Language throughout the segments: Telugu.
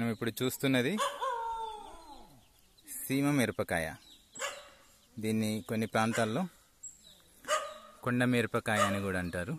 ఇప్పుడు చూస్తున్నది సీమ మిరపకాయ దీన్ని కొన్ని ప్రాంతాల్లో కొండ మిరపకాయ అని కూడా అంటారు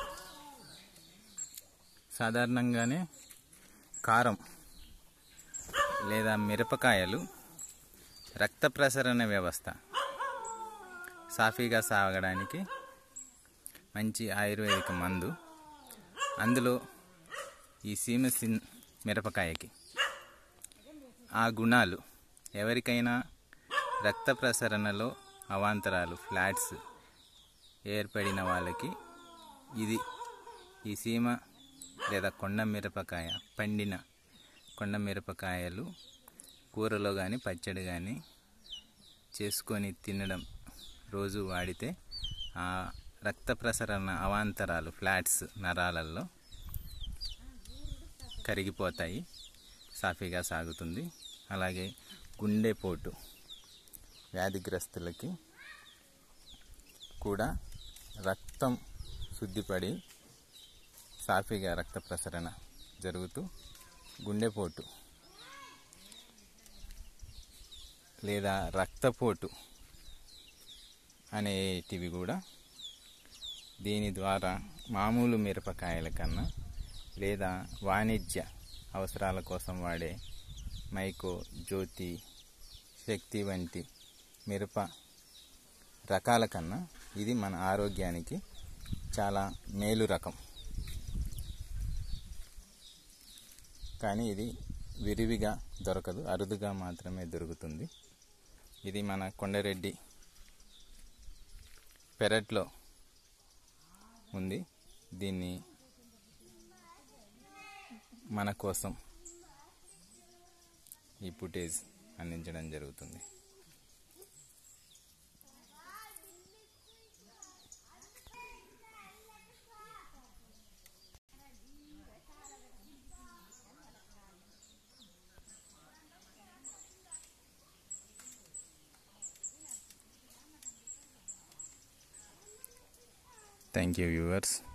సాధారణంగానే కారం లేదా మిరపకాయలు రక్త ప్రసరణ వ్యవస్థ సాఫీగా సాగడానికి మంచి ఆయుర్వేదిక మందు అందులో ఈ సీమ సిన్ మిరపకాయకి ఆ గుణాలు ఎవరికైనా రక్త ప్రసరణలో అవాంతరాలు ఫ్లాట్స్ ఏర్పడిన వాళ్ళకి ఇది ఈ సీమ లేదా కొండ మిరపకాయ పండిన కొండ మిరపకాయలు కూరలో కానీ పచ్చడి కానీ చేసుకొని తినడం రోజు వాడితే ఆ రక్త ప్రసరణ అవాంతరాలు ఫ్లాట్స్ నరాలలో కరిగిపోతాయి సాఫీగా సాగుతుంది అలాగే గుండెపోటు వ్యాధిగ్రస్తులకి కూడా రక్తం శుద్ధిపడి సాఫీగా రక్త ప్రసరణ జరుగుతూ గుండెపోటు లేదా రక్తపోటు అనేటివి కూడా దీని ద్వారా మామూలు మిరపకాయల కన్నా లేదా వాణిజ్య అవసరాల కోసం వాడే మైకో జ్యోతి శక్తి వంటి మిరప రకాల కన్నా ఇది మన ఆరోగ్యానికి చాలా మేలు రకం కానీ ఇది విరివిగా దొరకదు అరుదుగా మాత్రమే దొరుకుతుంది ఇది మన కొండరెడ్డి పెరట్లో ఉంది దీన్ని మన కోసం ఈ ఫుటేజ్ అందించడం జరుగుతుంది థ్యాంక్ యూ వ్యూవర్స్